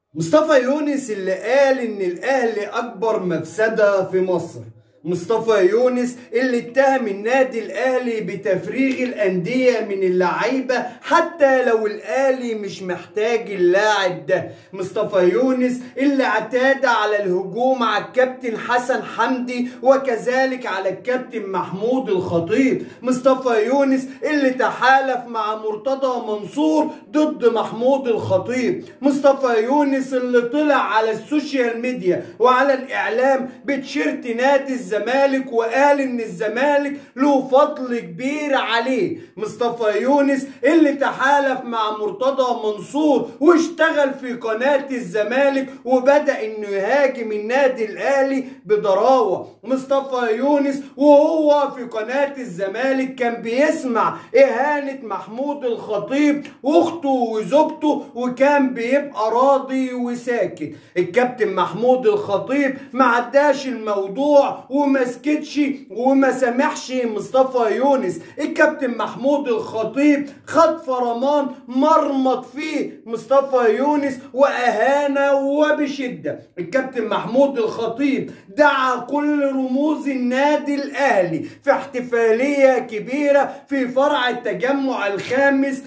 مصطفى يونس اللي قال ان الاهلي اكبر مفسده في مصر مصطفى يونس اللي اتهم النادي الاهلي بتفريغ الانديه من اللعيبه حتى لو الاهلي مش محتاج اللاعب ده مصطفى يونس اللي اعتاد على الهجوم على الكابتن حسن حمدي وكذلك على الكابتن محمود الخطيب مصطفى يونس اللي تحالف مع مرتضى منصور ضد محمود الخطيب مصطفى يونس اللي طلع على السوشيال ميديا وعلى الاعلام بتشيرت نادي الزمالك وقال ان الزمالك له فضل كبير عليه مصطفى يونس اللي تحالف مع مرتضى منصور واشتغل في قناة الزمالك وبدأ انه يهاجم النادي الاهلي بضراوة مصطفى يونس وهو في قناة الزمالك كان بيسمع اهانة محمود الخطيب واخته وزوجته وكان بيبقى راضي وساكت الكابتن محمود الخطيب ما عداش الموضوع وما سكتش وما سامحش مصطفى يونس الكابتن محمود الخطيب خد فرمان مرمط فيه مصطفى يونس واهانه وبشده الكابتن محمود الخطيب دعا كل رموز النادي الاهلي في احتفاليه كبيره في فرع التجمع الخامس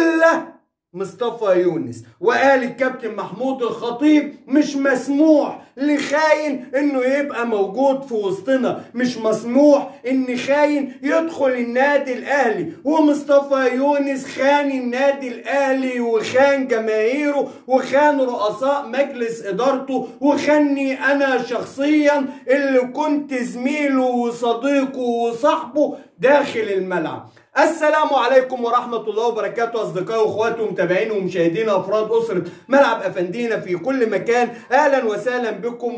الا مصطفى يونس وقال الكابتن محمود الخطيب مش مسموح لخاين انه يبقى موجود في وسطنا مش مسموح ان خاين يدخل النادي الاهلي ومصطفى يونس خان النادي الاهلي وخان جماهيره وخان رؤساء مجلس ادارته وخاني انا شخصيا اللي كنت زميله وصديقه وصاحبه داخل الملعب السلام عليكم ورحمة الله وبركاته أصدقائي وأخواتي ومتابعين ومشاهدين أفراد أسرة ملعب أفندينا في كل مكان أهلا وسهلا بكم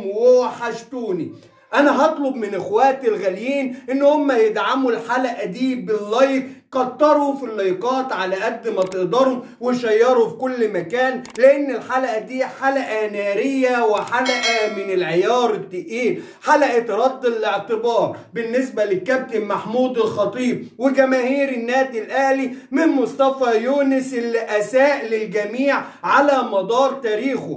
وحشتوني أنا هطلب من إخواتي الغاليين إن هم يدعموا الحلقة دي باللايك كتروا في اللايكات على قد ما تقدروا وشيروا في كل مكان لان الحلقه دي حلقه ناريه وحلقه من العيار التقيل حلقه رد الاعتبار بالنسبه للكابتن محمود الخطيب وجماهير النادي الاهلي من مصطفى يونس اللي اساء للجميع على مدار تاريخه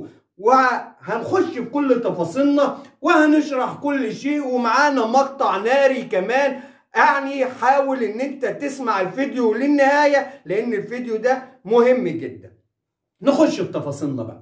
وهنخش في كل تفاصيلنا وهنشرح كل شيء ومعانا مقطع ناري كمان يعني حاول ان انت تسمع الفيديو للنهاية لان الفيديو ده مهم جدا نخش في تفاصيلنا بقى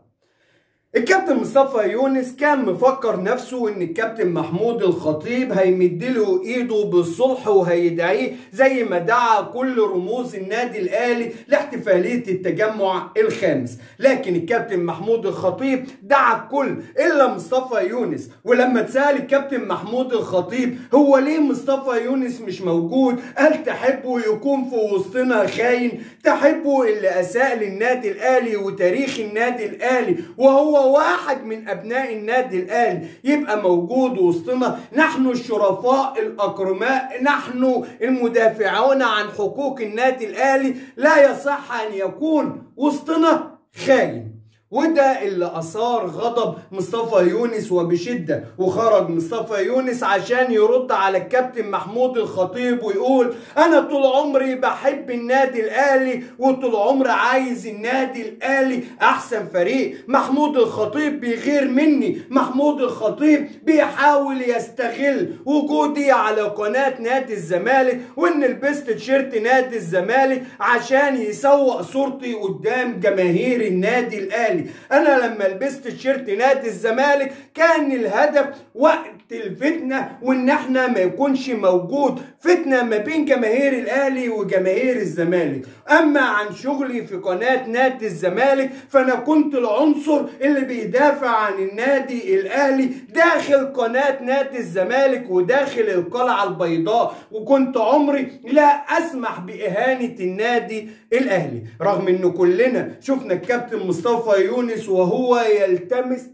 الكابتن مصطفى يونس كان مفكر نفسه ان الكابتن محمود الخطيب هيمد له ايده بالصلح وهيدعيه زي ما دعا كل رموز النادي الاهلي لاحتفاليه التجمع الخامس لكن الكابتن محمود الخطيب دعا الكل الا مصطفى يونس ولما اتسال الكابتن محمود الخطيب هو ليه مصطفى يونس مش موجود قال تحبوا يكون في وسطنا خاين تحبوا اللي اساء للنادي الاهلي وتاريخ النادي الاهلي وهو واحد من ابناء النادي الاهلي يبقى موجود وسطنا نحن الشرفاء الاكرماء نحن المدافعون عن حقوق النادي الاهلي لا يصح ان يكون وسطنا خاين وده اللي اثار غضب مصطفى يونس وبشده وخرج مصطفى يونس عشان يرد على الكابتن محمود الخطيب ويقول انا طول عمري بحب النادي الاهلي وطول عمري عايز النادي الاهلي احسن فريق محمود الخطيب بيغير مني محمود الخطيب بيحاول يستغل وجودي على قناه نادي الزمالك وان لبست تيشيرت نادي الزمالك عشان يسوق صورتي قدام جماهير النادي الاهلي انا لما لبست تيشيرت نادي الزمالك كان الهدف وقت الفتنه وان احنا ما يكونش موجود فتنه ما بين جماهير الاهلي وجماهير الزمالك اما عن شغلي في قناه نادي الزمالك فانا كنت العنصر اللي بيدافع عن النادي الاهلي داخل قناه نادي الزمالك وداخل القلعه البيضاء وكنت عمري لا اسمح باهانه النادي الاهلي رغم ان كلنا شفنا الكابتن مصطفى يونس وهو يلتمس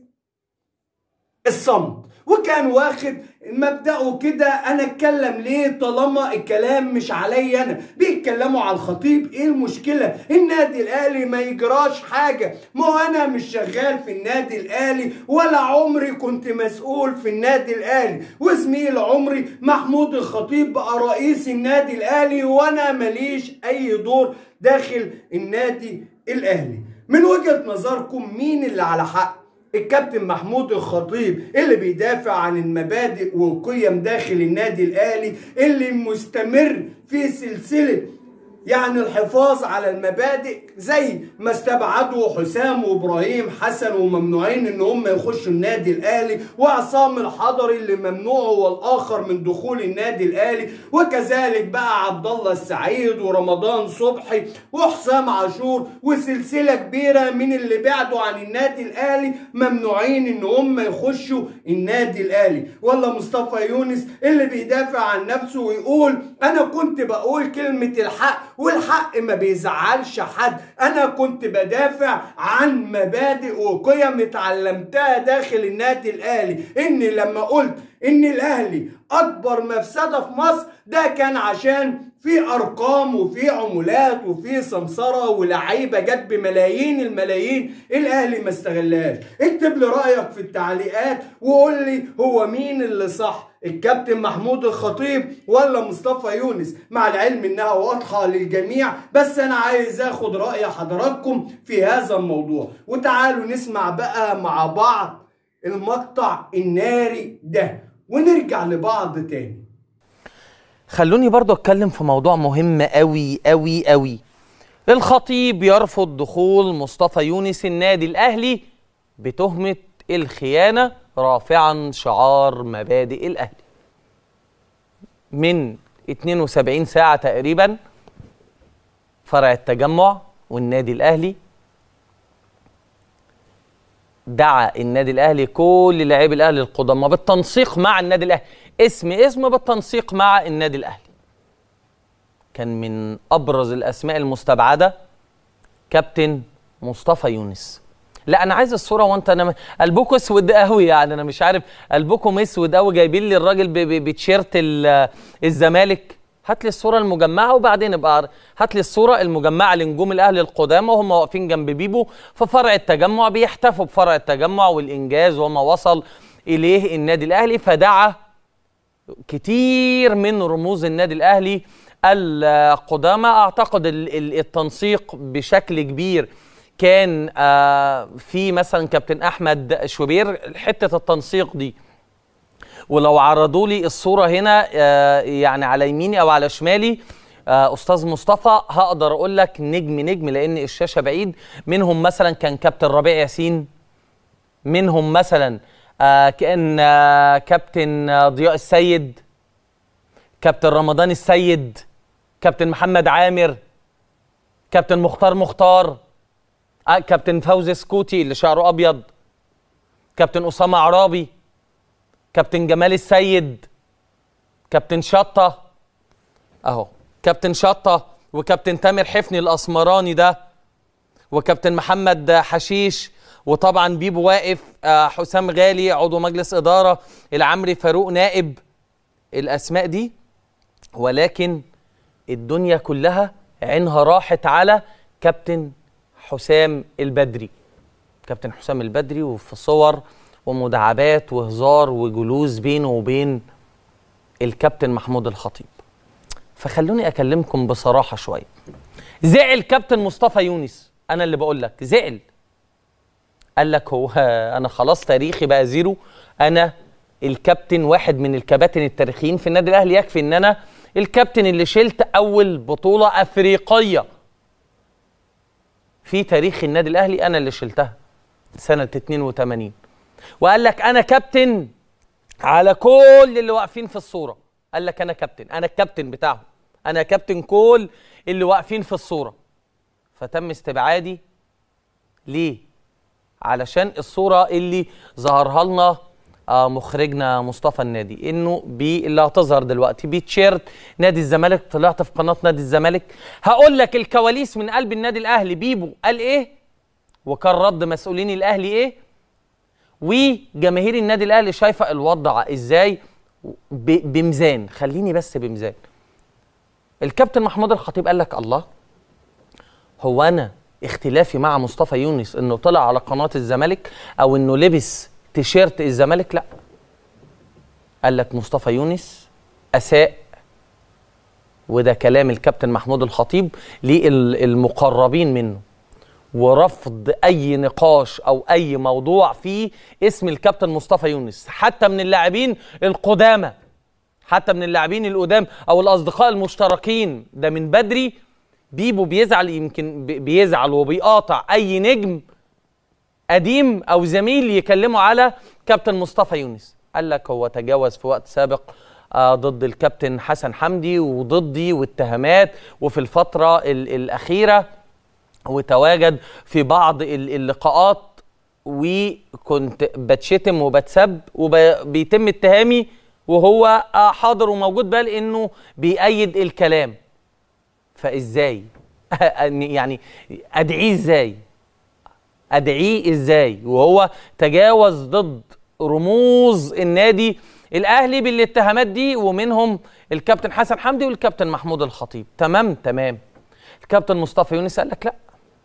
الصمت وكان واخد مبدأه كده انا اتكلم ليه طالما الكلام مش عليا انا بيتكلموا على الخطيب ايه المشكله النادي الاهلي ما يجراش حاجه ما هو انا مش شغال في النادي الاهلي ولا عمري كنت مسؤول في النادي الاهلي وزميل عمري محمود الخطيب بقى رئيس النادي الاهلي وانا ماليش اي دور داخل النادي الاهلي من وجهة نظركم مين اللي على حق الكابتن محمود الخطيب اللي بيدافع عن المبادئ والقيم داخل النادي الاهلي اللي مستمر في سلسله يعني الحفاظ على المبادئ زي ما استبعدوا حسام وابراهيم حسن وممنوعين ان هم يخشوا النادي الاهلي وعصام الحضري اللي ممنوع هو الاخر من دخول النادي الاهلي وكذلك بقى عبد الله السعيد ورمضان صبحي وحسام عاشور وسلسله كبيره من اللي بعدوا عن النادي الاهلي ممنوعين ان هم يخشوا النادي الاهلي ولا مصطفى يونس اللي بيدافع عن نفسه ويقول انا كنت بقول كلمه الحق والحق ما بيزعلش حد انا كنت بدافع عن مبادئ وقيم اتعلمتها داخل النادي الاهلي ان لما قلت ان الاهلي اكبر مفسده في مصر ده كان عشان في ارقام وفي عمولات وفي سمسره ولعيبه جت بملايين الملايين الاهلي ما استغلهاش اكتب لي رايك في التعليقات وقول لي هو مين اللي صح الكابتن محمود الخطيب ولا مصطفى يونس مع العلم انها واضحه للجميع بس انا عايز اخد راي حضراتكم في هذا الموضوع وتعالوا نسمع بقى مع بعض المقطع الناري ده ونرجع لبعض تاني خلوني برضو اتكلم في موضوع مهم قوي قوي قوي الخطيب يرفض دخول مصطفى يونس النادي الاهلي بتهمه الخيانه رافعا شعار مبادئ الاهلي من 72 ساعه تقريبا فرع التجمع والنادي الاهلي دعا النادي الاهلي كل لاعبي الاهلي القدامى بالتنسيق مع النادي الاهلي اسم اسم بالتنسيق مع النادي الاهلي كان من ابرز الاسماء المستبعده كابتن مصطفى يونس لا انا عايز الصوره وانت انا قلبكم اسود قوي يعني انا مش عارف قلبكم اسود قوي جايبين لي الراجل ب- ب- بتيشيرت ال- الزمالك هات لي الصوره المجمعه وبعدين ابقى هات لي الصوره المجمعه لنجوم الاهلي القدامى وهم واقفين جنب بيبو في فرع التجمع بيحتفوا بفرع التجمع والانجاز وما وصل اليه النادي الاهلي فدعا كتير من رموز النادي الاهلي القدامى اعتقد ال- ال- التنسيق بشكل كبير كان آه، في مثلا كابتن احمد شوبير حته التنسيق دي ولو عرضوا لي الصوره هنا آه، يعني على يميني او على شمالي آه، استاذ مصطفى هقدر اقول لك نجم نجم لان الشاشه بعيد منهم مثلا كان كابتن ربيع ياسين منهم مثلا آه، كان آه، كابتن آه، ضياء السيد كابتن رمضان السيد كابتن محمد عامر كابتن مختار مختار آه، كابتن فوزي سكوتي اللي شعره ابيض كابتن اسامه عرابي كابتن جمال السيد كابتن شطه اهو كابتن شطه وكابتن تامر حفني الاسمراني ده وكابتن محمد حشيش وطبعا بيبو واقف آه، حسام غالي عضو مجلس اداره العمري فاروق نائب الاسماء دي ولكن الدنيا كلها عينها راحت على كابتن حسام البدري كابتن حسام البدري وفي صور ومداعبات وهزار وجلوس بينه وبين الكابتن محمود الخطيب فخلوني اكلمكم بصراحه شويه زعل كابتن مصطفى يونس انا اللي بقول لك زعل قال لك هو انا خلاص تاريخي بقى زيرو انا الكابتن واحد من الكباتن التاريخيين في النادي الاهلي يكفي ان انا الكابتن اللي شلت اول بطوله افريقيه في تاريخ النادي الاهلي انا اللي شلتها سنه 82 وقال لك انا كابتن على كل اللي واقفين في الصوره قال لك انا كابتن انا الكابتن بتاعهم انا كابتن كل اللي واقفين في الصوره فتم استبعادي ليه علشان الصوره اللي ظهرها لنا آه مخرجنا مصطفى النادي انه بي اللي هتظهر دلوقتي بتيشيرت نادي الزمالك طلعت في قناه نادي الزمالك هقول لك الكواليس من قلب النادي الاهلي بيبو قال ايه وكان رد مسؤولين الاهلي ايه وجماهير النادي الاهلي شايفه الوضع ازاي ب- بميزان خليني بس بميزان الكابتن محمود الخطيب قال لك الله هو انا اختلافي مع مصطفى يونس انه طلع على قناه الزمالك او انه لبس تيشيرت الزمالك لا قال لك مصطفى يونس اساء وده كلام الكابتن محمود الخطيب للمقربين منه ورفض اي نقاش او اي موضوع فيه اسم الكابتن مصطفى يونس حتى من اللاعبين القدامى حتى من اللاعبين القدام او الاصدقاء المشتركين ده من بدري بيبو بيزعل يمكن بي- بيزعل وبيقاطع اي نجم قديم او زميل يكلمه على كابتن مصطفى يونس قال لك هو تجاوز في وقت سابق آه ضد الكابتن حسن حمدي وضدي واتهامات وفي الفتره ال- الاخيره وتواجد في بعض ال- اللقاءات وكنت بتشتم وبتسب وبيتم اتهامي وهو آه، حاضر وموجود بل انه بيأيد الكلام فازاي يعني ادعيه ازاي ادعيه ازاي وهو تجاوز ضد رموز النادي الاهلي بالاتهامات دي ومنهم الكابتن حسن حمدي والكابتن محمود الخطيب تمام تمام الكابتن مصطفى يونس قال لك لا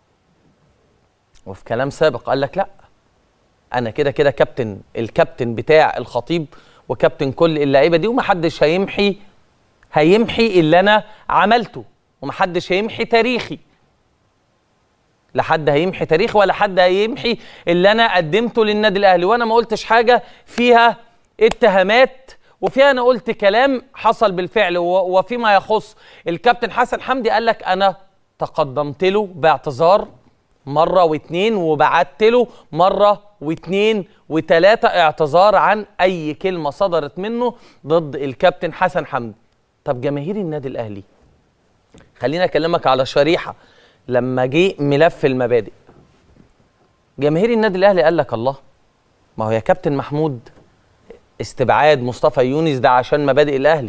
وفي كلام سابق قال لك لا انا كده كده كابتن الكابتن بتاع الخطيب وكابتن كل اللعيبه دي ومحدش هيمحي هيمحي اللي انا عملته ومحدش هيمحي تاريخي لا حد هيمحي تاريخي ولا حد هيمحي اللي انا قدمته للنادي الاهلي وانا ما قلتش حاجه فيها اتهامات وفيها انا قلت كلام حصل بالفعل و- وفيما يخص الكابتن حسن حمدي قال لك انا تقدمت له باعتذار مره واتنين وبعت له مره واتنين وتلاته اعتذار عن اي كلمه صدرت منه ضد الكابتن حسن حمدي طب جماهير النادي الاهلي خليني اكلمك على شريحه لما جه ملف المبادئ جماهير النادي الاهلي قال لك الله ما هو يا كابتن محمود استبعاد مصطفى يونس ده عشان مبادئ الاهلي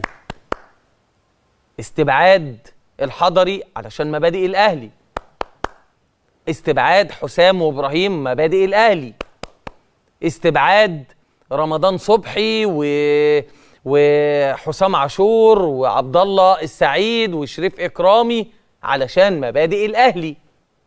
استبعاد الحضري علشان مبادئ الاهلي استبعاد حسام وابراهيم مبادئ الاهلي استبعاد رمضان صبحي و وحسام عاشور وعبد الله السعيد وشريف اكرامي علشان مبادئ الاهلي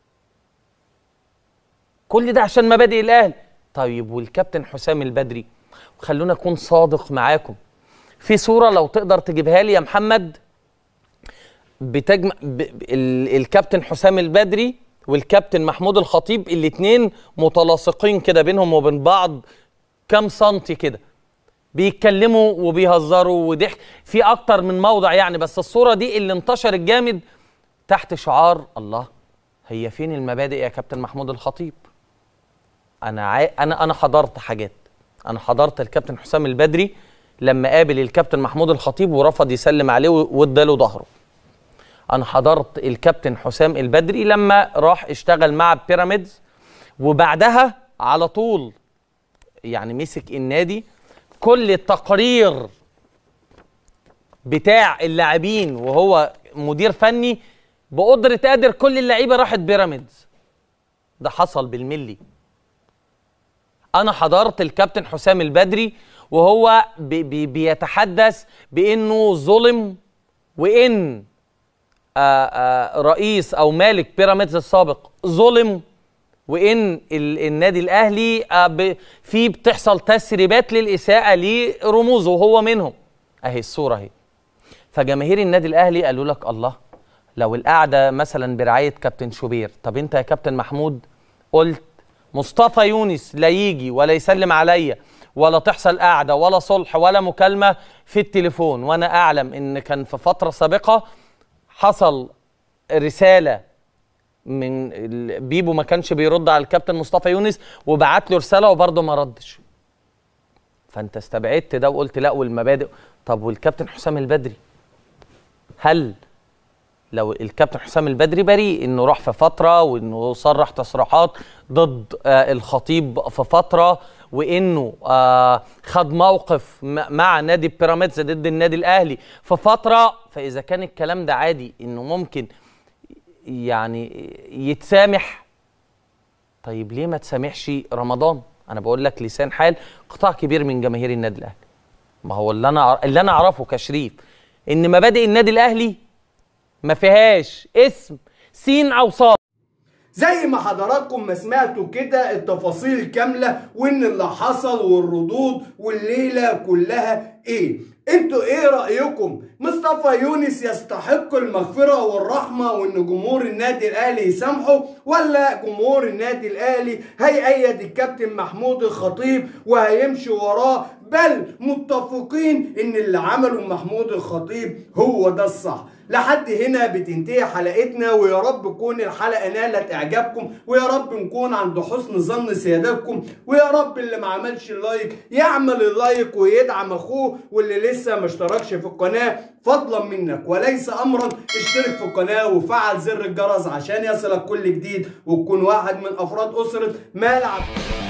كل ده عشان مبادئ الاهلي طيب والكابتن حسام البدري خلونا اكون صادق معاكم في صوره لو تقدر تجيبها لي يا محمد بتجمع ب... ب... ال... الكابتن حسام البدري والكابتن محمود الخطيب الاتنين متلاصقين كده بينهم وبين بعض كام سنتي كده بيتكلموا وبيهزروا وضحك في اكتر من موضع يعني بس الصوره دي اللي انتشرت جامد تحت شعار الله هي فين المبادئ يا كابتن محمود الخطيب انا عا... انا انا حضرت حاجات انا حضرت الكابتن حسام البدري لما قابل الكابتن محمود الخطيب ورفض يسلم عليه واداله ظهره انا حضرت الكابتن حسام البدري لما راح اشتغل مع بيراميدز وبعدها على طول يعني مسك النادي كل التقرير بتاع اللاعبين وهو مدير فني بقدرة قادر كل اللعيبة راحت بيراميدز ده حصل بالملي انا حضرت الكابتن حسام البدري وهو بي بي بيتحدث بانه ظلم وان آآ آآ رئيس او مالك بيراميدز السابق ظلم وان ال النادي الاهلي ب في بتحصل تسريبات للاساءه لرموزه وهو منهم اهي الصوره اهي فجماهير النادي الاهلي قالوا لك الله لو القعده مثلا برعايه كابتن شوبير طب انت يا كابتن محمود قلت مصطفى يونس لا يجي ولا يسلم عليا ولا تحصل قعده ولا صلح ولا مكالمه في التليفون وانا اعلم ان كان في فتره سابقه حصل رساله من بيبو ما كانش بيرد على الكابتن مصطفى يونس وبعت له رساله وبرضه ما ردش فانت استبعدت ده وقلت لا والمبادئ طب والكابتن حسام البدري هل لو الكابتن حسام البدري بريء انه راح في فتره وانه صرح تصريحات ضد آه الخطيب في فتره وانه آه خد موقف مع نادي بيراميدز ضد النادي الاهلي في فتره فاذا كان الكلام ده عادي انه ممكن يعني يتسامح طيب ليه ما تسامحش رمضان انا بقول لك لسان حال قطاع كبير من جماهير النادي الاهلي ما هو اللي انا اللي انا اعرفه كشريف ان مبادئ النادي الاهلي ما فيهاش اسم سين او صاد زي ما حضراتكم ما سمعتوا كده التفاصيل كاملة وان اللي حصل والردود والليلة كلها ايه انتوا ايه رأيكم مصطفى يونس يستحق المغفرة والرحمة وان جمهور النادي الاهلي يسامحه ولا جمهور النادي الاهلي هيأيد الكابتن محمود الخطيب وهيمشي وراه بل متفقين ان اللي عمله محمود الخطيب هو ده الصح لحد هنا بتنتهي حلقتنا ويا رب تكون الحلقه نالت اعجابكم ويا رب نكون عند حسن ظن سيادتكم ويا رب اللي ما عملش اللايك يعمل اللايك ويدعم اخوه واللي لسه ما اشتركش في القناه فضلا منك وليس امرا اشترك في القناه وفعل زر الجرس عشان يصلك كل جديد وتكون واحد من افراد اسره ملعب